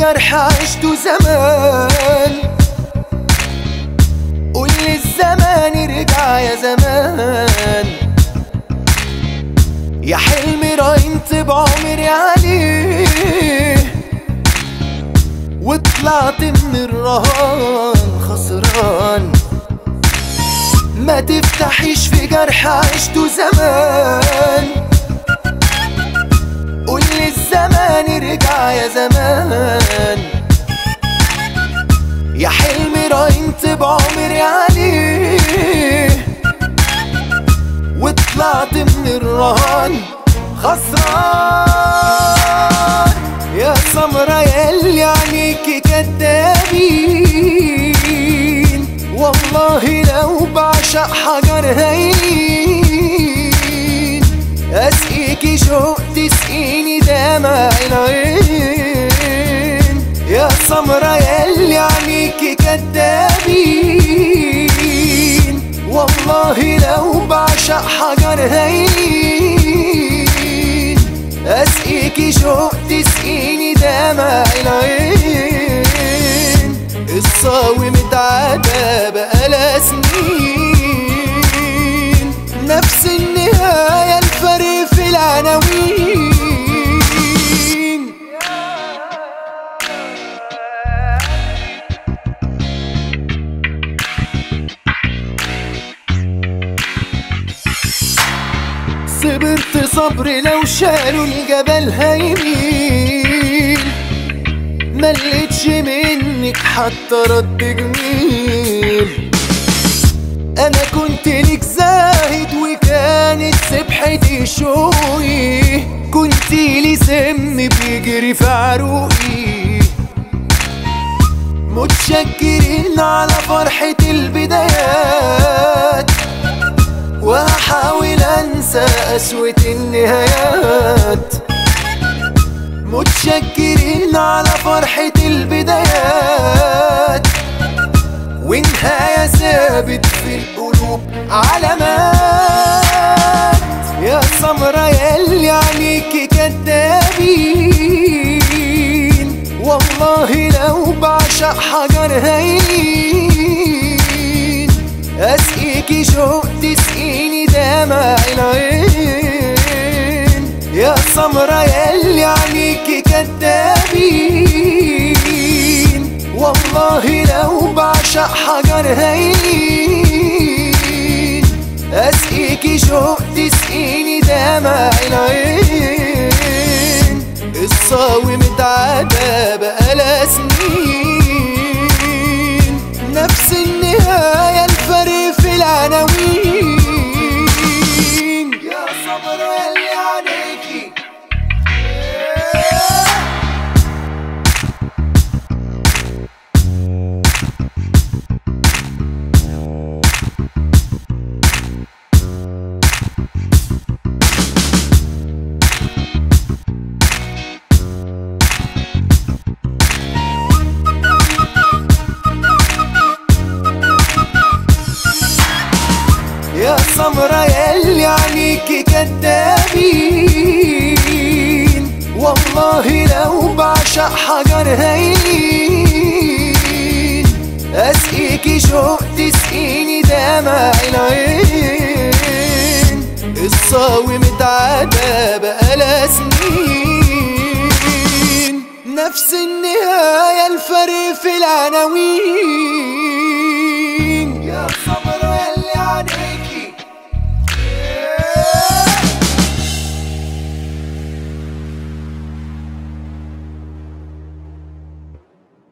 جرح عشته زمان قول لي الزمان ارجع يا زمان يا حلم راينت بعمري عليه وطلعت من الرهان خسران ما تفتحيش في جرح عشته زمان قول لي الزمان ارجع يا زمان يا حلم راينت بعمري عليه وطلعت من الرهان خسران يا سمرة ياللي عينيكي كدابين والله لو بعشق حجر هين اسقيكي شوق تسقيني دمع العين يا سمرة ياللي عينيكي كدابين والله لو بعشق حجر هين اسقيكي شوق تسقيني دمع العين الصاوي متعدى بقالها سنين نفس النهاية الفرق في العناوين صبرت صبر لو شالوا الجبل هيميل ملقتش منك حتى رد جميل انا كنت ليك زاهد وكانت سبحتي شوقي كنت لي سم بيجري في عروقي متشكرين على فرحة البدايات وهحاول انسى قسوة النهايات متشكرين على فرحة البدايات ونهاية ثابت في القلوب علامات يا سمرة ياللي عينيكي كدابين والله لو بعشق حجر هين اسقيكي شوق تسقيني دمع العين يا سمرة ياللي عينيكي كدابين والله لو بعشق حجر هين اسقيكي شوق تسقيني دمع العين الصاوي متعدى بقالها سنين نفس النهاية الفرق في العناوين يا صبر اللي عليكي يا سمرة ياللي عينيكي كدابين والله لو بعشق حجر هين اسقيكي شوق تسقيني دمع العين الصاوي متعدى بقالها سنين نفس النهاية الفرق في العناوين